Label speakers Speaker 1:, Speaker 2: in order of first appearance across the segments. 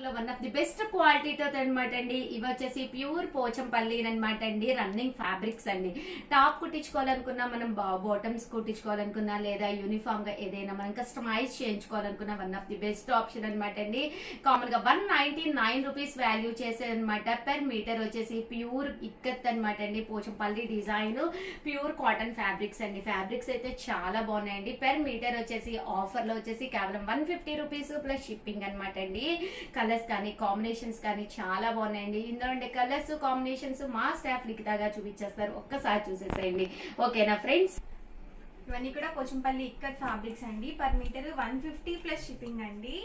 Speaker 1: లో one of the best క్వాలిటీతో అనమాట అండి ఇవి వచ్చేసి ప్యూర్ పోచంపల్లి అనమాట అండి రన్నింగ్ ఫ్యాబ్రిక్స్ అండి టాప్ కుట్టించుకోవాలనుకున్నా మనం బాటమ్స్ కుట్టించుకోవాలనుకున్నా లేదా యూనిఫామ్ గా ఏదైనా మనం కస్టమైజ్ చేయించుకోవాలనుకున్నా one of the best option అనమాట అండి కామన్ గా one ninety nine rupees value చేసేదనమాట పెర్ మీటర్ వచ్చేసి ప్యూర్ ఇక్కత్ అనమాట అండి Pochampally design pure cotton fabrics అండి ఫ్యాబ్రిక్స్ అయితే చాలా బాగున్నాయండి పెర్ మీటర్ వచ్చేసి ఆఫర్ లో వచ్చేసి కేవలం one fifty rupees plus shipping అనమాట అండి కలర్స్ కానీ కాంబినేషన్స్ కానీ చాలా బాగున్నాయండి ఇందులో ఉండే కలర్స్ కాంబినేషన్స్ మా స్టాఫ్ లిఖితాగా చూపించేస్తారు ఒక్కసారి చూసేసేయండి ఓకేనా ఫ్రెండ్స్
Speaker 2: ఇవన్నీ కూడా పోచంపల్లి ఇక్కత్ ఫ్యాబ్రిక్స్ అండి per metre one fifty plus shipping అండి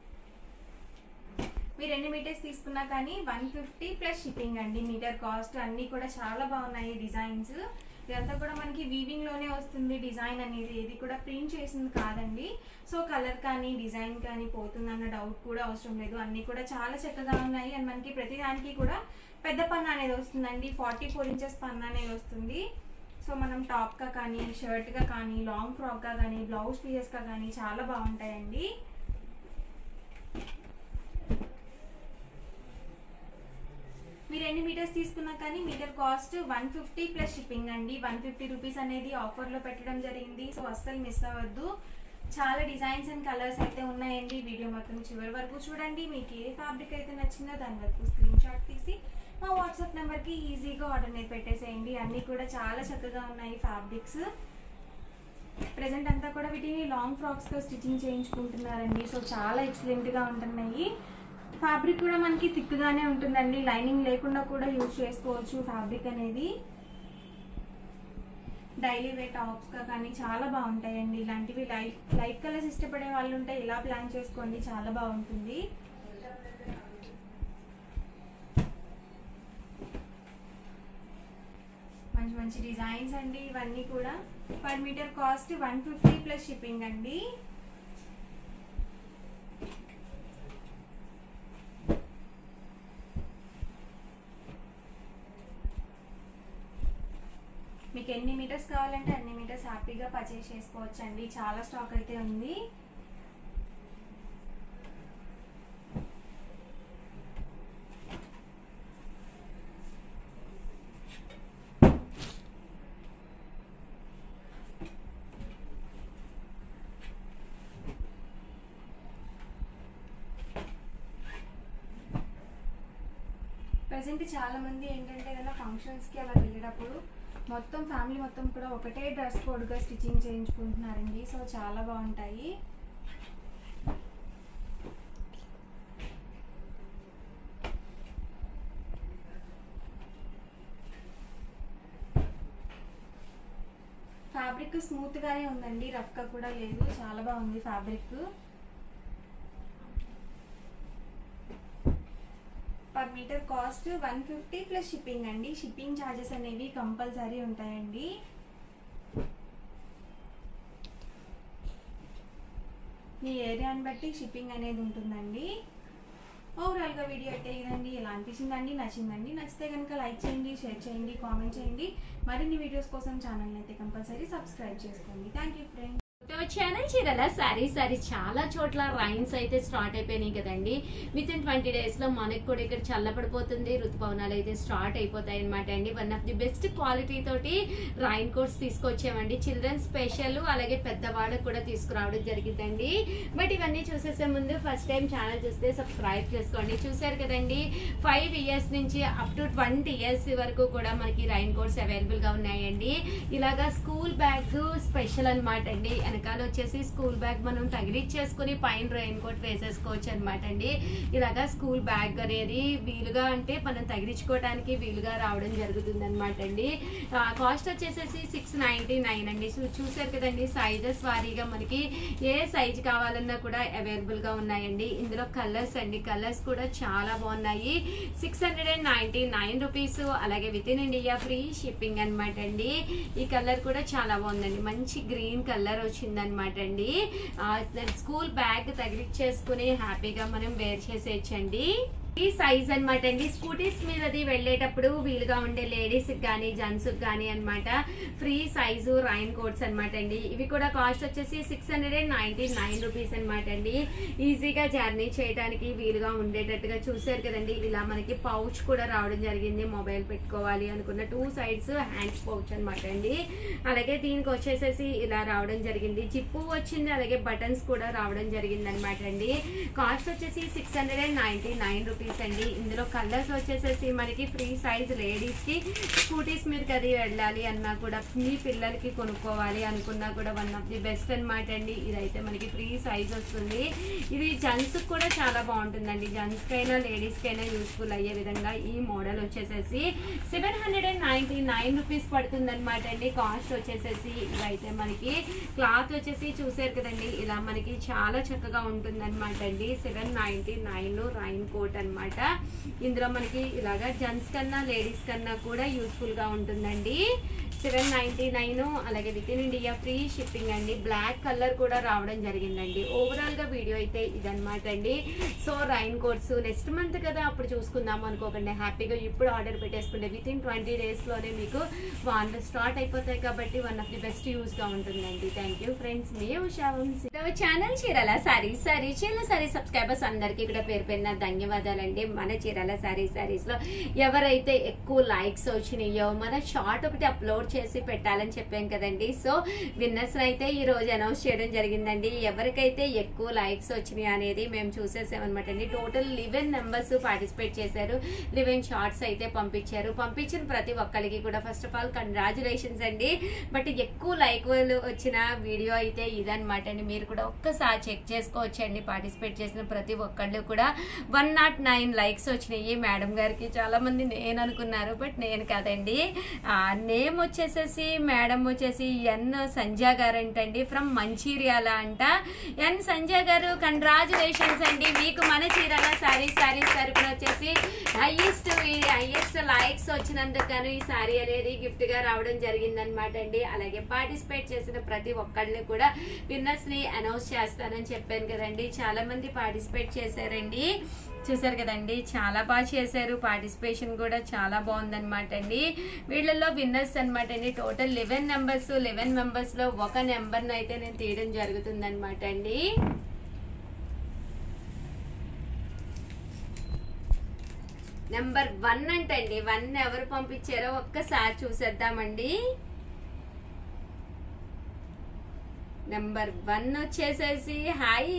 Speaker 2: మీరు ఎన్ని మీటర్స్ తీసుకున్నా కానీ వన్ ఫిఫ్టీ ప్లస్ షిప్పింగ్ అండి మీటర్ కాస్ట్ అన్నీ కూడా చాలా బాగున్నాయి డిజైన్స్ ఇదంతా కూడా మనకి వీవింగ్ లోనే వస్తుంది డిజైన్ అనేది ఏది కూడా ప్రింట్ చేసింది కాదండి సో కలర్ కానీ డిజైన్ కానీ పోతుందన్న డౌట్ కూడా అవసరం లేదు అన్నీ కూడా చాలా చక్కగా ఉన్నాయి అండ్ మనకి ప్రతి దానికి కూడా పెద్ద పన్ను అనేది వస్తుందండి ఫార్టీ ఫోర్ ఇంచెస్ పన్ను అనేది వస్తుంది సో మనం టాప్గా కానీ షర్ట్గా కానీ లాంగ్ ఫ్రాక్గా కానీ బ్లౌజ్ పీసెస్గా కానీ చాలా బాగుంటాయండి మీరు ఎన్ని మీటర్స్ తీసుకున్నా కానీ metre cost one fifty plus shipping అండి వన్ ఫిఫ్టీ రూపీస్ అనేది ఆఫర్లో పెట్టడం జరిగింది సో అస్సలు మిస్ అవ్వద్దు చాలా డిజైన్స్ అండ్ కలర్స్ అయితే ఉన్నాయండి వీడియో మొత్తం చివరి వరకు చూడండి మీకు ఏ ఫ్యాబ్రిక్ అయితే నచ్చిందో దాని వరకు స్క్రీన్ షాట్ తీసి మా వాట్సాప్ నెంబర్కి ఈజీగా ఆర్డర్ అనేది పెట్టేసేయండి అన్నీ కూడా చాలా చక్కగా ఉన్నాయి ఫ్యాబ్రిక్స్ ప్రజెంట్ అంతా కూడా వీటిని లాంగ్ ఫ్రాక్స్తో స్టిచ్చింగ్ చేయించుకుంటున్నారండి సో చాలా ఎక్సలెంట్గా ఉంటున్నాయి ఫ్యాబ్రిక్ కూడా మనకి థిక్గానే ఉంటుందండి లైనింగ్ లేకుండా కూడా యూజ్ చేసుకోవచ్చు ఫ్యాబ్రిక్ అనేది డైలీ వేర్ టాప్స్గా కానీ చాలా బాగుంటాయండి ఇలాంటివి లైట్ లైట్ కలర్స్ ఇష్టపడే వాళ్ళు ఉంటే ఇలా ప్లాన్ చేసుకోండి చాలా బాగుంటుంది మంచి మంచి డిజైన్స్ అండి ఇవన్నీ కూడా per metre cost one fifty plus shipping అండి మీకు ఎన్ని మీటర్స్ కావాలంటే అన్ని మీటర్స్ హ్యాపీగా పర్చేస్ చేసుకోవచ్చు అండి చాలా స్టాక్ అయితే ఉంది ప్రజెంట్ చాలా మంది ఏంటంటే కదా ఫంక్షన్స్కి అలా వెళ్ళేటప్పుడు మొత్తం ఫ్యామిలీ మొత్తం కూడా ఒకటే డ్రెస్ కోడ్గా స్టిచ్చింగ్ చేయించుకుంటున్నారండి సో చాలా బాగుంటాయి ఫ్యాబ్రిక్ స్మూత్గానే ఉందండి రఫ్గా కూడా లేదు చాలా బాగుంది fabric per metre cost one fifty plus shipping అండి షిప్పింగ్ ఛార్జెస్ అనేవి కంపల్సరీ ఉంటాయండి మీ ఏరియాని బట్టి షిప్పింగ్ అనేది ఉంటుందండి ఓవరాల్గా వీడియో అయితే ఇదండి ఎలా అనిపించిందండి నచ్చిందండి నచ్చితే కనుక లైక్ చేయండి షేర్ చేయండి కామెంట్ చేయండి మరిన్ని వీడియోస్ కోసం ఛానల్ అయితే కంపల్సరీ సబ్స్క్రైబ్ చేసుకోండి థ్యాంక్ యూ ఫ్రెండ్స్
Speaker 1: ఛానల్ చీరల సారీ సారీ చాలా చోట్ల రైన్స్ అయితే స్టార్ట్ అయిపోయినాయి కదండి విత్ ఇన్ ట్వంటీ డేస్ లో మనకి కూడా ఇక్కడ చల్లబడిపోతుంది ఋతుపవనాలు అయితే స్టార్ట్ అయిపోతాయి అనమాట అండి one of the best quality తోటి రైన్ కోట్స్ తీసుకొచ్చామండి చిల్డ్రన్ స్పెషల్ అలాగే పెద్దవాళ్ళకి కూడా తీసుకురావడం జరిగిందండి బట్ ఇవన్నీ చూసేసే ముందు ఫస్ట్ టైం ఛానల్ చూస్తే సబ్స్క్రైబ్ చేసుకోండి చూసారు కదండి ఫైవ్ ఇయర్స్ నుంచి అప్ టు ట్వంటీ ఇయర్స్ వరకు కూడా మనకి రైన్ కోట్స్ అవైలబుల్ గా ఉన్నాయండి ఇలాగా స్కూల్ బ్యాగ్ స్పెషల్ అనమాట అండి వెనకాల వచ్చేసి స్కూల్ బ్యాగ్ మనం తగిలిచ్చేసుకుని పైన రెయిన్ కోట్ వేసేసుకోవచ్చు అనమాట అండి ఇలాగా స్కూల్ బ్యాగ్ అనేది వీలుగా అంటే మనం తగిలించుకోవడానికి వీలుగా రావడం జరుగుతుంది అనమాట అండి కాస్ట్ వచ్చేసేసి సిక్స్ నైన్టీ నైన్ అండి చూ- చూసారు కదండి సైజెస్ వారీగా మనకి ఏ సైజ్ కావాలన్నా కూడా అవైలబుల్ గా ఉన్నాయండి ఇందులో కలర్స్ అండి కలర్స్ కూడా చాలా బాగున్నాయి six hundred and ninety nine rupees అలాగే within India free shipping అనమాట అండి ఈ కలర్ కూడా చాలా బాగుందండి మంచి గ్రీన్ కలర్ వచ్చిందనమాట అండి ఆ, స్కూల్ బ్యాగ్ తగిలిచ్చేసుకుని హ్యాపీగా మనం వేర్ చేసేయచ్చండి ఈ సైజ్ అన్నమాట అండి స్కూటీస్ మీదది వెళ్ళేటప్పుడు వీలుగా ఉండే లేడీస్ కానీ జెంట్స్ కానీ అన్నమాట ఫ్రీ సైజు రైన్ కోట్స్ అన్నమాట అండి ఇవి కూడా కాస్ట్ వచ్చేసి six hundred and ninety nine rupees అనమాట అండి ఈజీగా జర్నీ చేయడానికి వీలుగా ఉండేటట్టుగా చూసారు కదండి ఇలా మనకి పౌచ్ కూడా రావడం జరిగింది మొబైల్ పెట్టుకోవాలి అనుకున్న టూ సైడ్స్ హ్యాండ్స్ పౌచ్ అనమాట అండి అలాగే దీనికి వచ్చేసేసి ఇలా రావడం జరిగింది జిప్పు వచ్చింది అలాగే బటన్స్ కూడా రావడం జరిగింది అనమాట అండి కాస్ట్ వచ్చేసి six hundred and ninety nine rupees అండి ఇందులో కలర్స్ వచ్చేసేసి మనకి ఫ్రీ సైజ్ లేడీస్ కి స్కూటీస్ మీదకి అది వెళ్ళాలి అన్నా కూడా మీ పిల్లలకి కొనుక్కోవాలి అనుకున్నా కూడా వన్ ఆఫ్ ది బెస్ట్ అనమాట అండి ఇదైతే మనకి ఫ్రీ సైజ్ వస్తుంది ఇది జెంట్స్ కూడా చాలా బాగుంటుందండి జెంట్స్ కైనా లేడీస్ కైనా యూస్ఫుల్ అయ్యే విధంగా ఈ మోడల్ వచ్చేసేసి seven hundred and ninety nine rupees పడుతుంది అనమాట అండి కాస్ట్ వచ్చేసేసి ఇవైతే మనకి క్లాత్ వచ్చేసి చూసారు కదండి ఇలా మనకి చాలా చక్కగా ఉంటుంది అనమాట అండి seven ninety nine raincoat అన్నమాట ఇందులో మనకి ఇలాగా జెంట్స్ కన్నా లేడీస్ కన్నా కూడా యూస్ఫుల్ గా ఉంటుందండి సెవెన్ నైన్టీ నైన్ అలాగే within India free shipping అండి బ్లాక్ కలర్ కూడా రావడం జరిగిందండి ఓవరాల్ గా వీడియో అయితే ఇదన్నమాట అండి so raincoats next month కదా అప్పుడు చూసుకుందాం అనుకోకండి హ్యాపీగా ఇప్పుడు ఆర్డర్ పెట్టేసుకుంటే విత్ ఇన్ ట్వంటీ డేస్ లోనే మీకు వాన్లు స్టార్ట్ అయిపోతాయి కాబట్టి one of the best use గా ఉంటుందండి థ్యాంక్ యూ ఫ్రెండ్స్ మీ ఉషా వంశీ ఛానల్ చీరాల సారీ సారీ చీరాల సారీ సబ్స్క్రైబర్స్ అందరికీ కూడా పేరు పేరున ధన్యవాదాలండి మన చీరాల సారీ సారీస్ లో ఎవరైతే ఎక్కువ లైక్స్ వచ్చినాయో మన షార్ట్ ఒకటి అప్లోడ్ చేసి పెట్టాలని చెప్పాం కదండి సో విన్నర్స్ అయితే ఈ రోజు అనౌన్స్ చేయడం జరిగిందండి ఎవరికైతే ఎక్కువ లైక్స్ వచ్చినాయి అనేది మేము చూసేసామన్నమాట అండి టోటల్ లివెన్ నెంబర్స్ పార్టిసిపేట్ చేశారు లివెన్ షార్ట్స్ అయితే పంపించారు పంపించిన ప్రతి ఒక్కరికి కూడా ఫస్ట్ ఆఫ్ ఆల్ కంగ్రాచులేషన్స్ అండి బట్ ఎక్కువ లైక్ వచ్చిన వీడియో అయితే ఇదన్నమాట అండి మీరు కూడా ఒక్కసారి చెక్ చేసుకోవచ్చండి పార్టిసిపేట్ చేసిన ప్రతి ఒక్కళ్ళు కూడా వన్ నాట్ నైన్ లైక్స్ వచ్చినాయి మేడం గారికి చాలా మంది నేను అనుకున్నారు బట్ నేను కాదండి నేమ్ వచ్చేసేసి మేడం వచ్చేసి ఎన్ సంధ్య గారు అంటండి ఫ్రమ్ మంచిర్యాల అంట ఎన్ సంధ్య గారు కంగ్రాచులేషన్స్ అండి మీకు మన చీరాల సారీ సారీ తరపున వచ్చేసి హైయెస్ట్ హైయెస్ట్ లైక్స్ వచ్చినందుకు గాను ఈ సారీ అనేది గిఫ్ట్ గా రావడం జరిగింది అనమాట అండి అలాగే పార్టిసిపేట్ చేసిన ప్రతి ఒక్కళ్ళని కూడా విన్నర్స్ ని అనౌన్స్ చేస్తానని చెప్పాను కదండి చాలా మంది పార్టిసిపేట్ చేశారండి చూసారు కదండి చాలా బాగా చేశారు పార్టిసిపేషన్ కూడా చాలా బాగుందన్నమాట అండి వీళ్ళల్లో విన్నర్స్ అనమాట అండి total eleven numbers eleven members లో ఒక నెంబర్ అయితే నేను తీయడం జరుగుతుంది అనమాట అండి నెంబర్ వన్ అంటండి వన్ ఎవరు పంపించారో ఒక్కసారి చూసేద్దామండి నెంబర్ వన్ వచ్చేసేసి హాయ్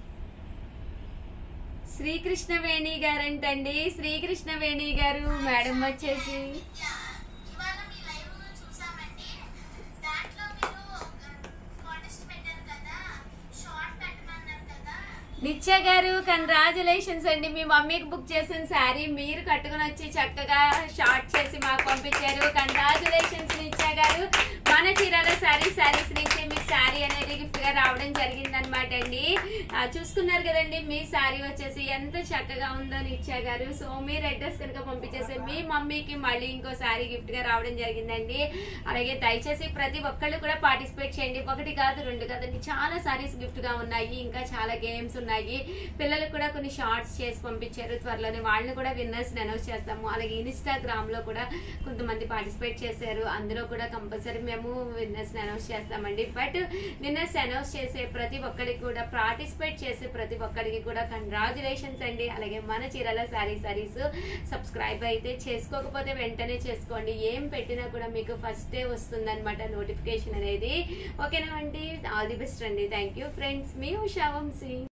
Speaker 1: శ్రీకృష్ణ వేణి గారంటండి శ్రీకృష్ణ వేణి గారు మేడం వచ్చేసి
Speaker 3: ఇవాళ మీ లైవ్ చూసామండి దాంట్లో మీరు కాంటెస్ట్ పెట్టారు కదా షార్ట్ పెట్టమన్నారు కదా
Speaker 1: నిత్య గారు కంగ్రాచులేషన్స్ అండి మీ మమ్మీకి బుక్ చేసిన శారీ మీరు కట్టుకుని వచ్చి చక్కగా షార్ట్ చేసి మాకు పంపించారు కంగ్రాచులేషన్స్ నిత్య గారు మన చీరాల శారీ శారీస్ నుంచి మీకు శారీ అనేది గిఫ్ట్ గా రావడం జరిగింది అనమాట అండి ఆ, చూసుకున్నారు కదండి మీ శారీ వచ్చేసి ఎంత చక్కగా ఉందో నిత్య గారు సో మీరు అడ్రస్ కనుక పంపించేసి మీ మమ్మీకి మళ్ళీ ఇంకో శారీ గిఫ్ట్ గా రావడం జరిగిందండి అలాగే దయచేసి ప్రతి ఒక్కళ్ళు కూడా పార్టిసిపేట్ చేయండి ఒకటి కాదు రెండు కాదండి చాలా సారీస్ గిఫ్ట్ గా ఉన్నాయి ఇంకా చాలా గేమ్స్ ఉన్నాయి పిల్లలకు కూడా కొన్ని షార్ట్స్ చేసి పంపించారు త్వరలోనే వాళ్ళని కూడా విన్నర్స్ అనౌన్స్ చేస్తాము అలాగే ఇన్స్టాగ్రామ్ లో కూడా కొంతమంది పార్టిసిపేట్ చేశారు అందులో కూడా కంపల్సరీ మేము విన్నర్స్ అనౌన్స్ చేస్తామండి బట్ విన్నర్స్ అనౌన్స్ చేసే ప్రతి ఒక్కరికి కూడా పార్టిసిపేట్ చేసే ప్రతి ఒక్కరికి కూడా కంగ్రాచులేషన్స్ అండి అలాగే మన చీరాల సారీ సారీస్ సబ్స్క్రైబ్ అయితే చేసుకోకపోతే వెంటనే చేసుకోండి ఏం పెట్టినా కూడా మీకు ఫస్ట్ డే వస్తుంది అనమాట నోటిఫికేషన్ అనేది ఓకేనా అండి ఆల్ ది బెస్ట్ అండి థ్యాంక్ యూ ఫ్రెండ్స్ మీ ఉషా వంశీ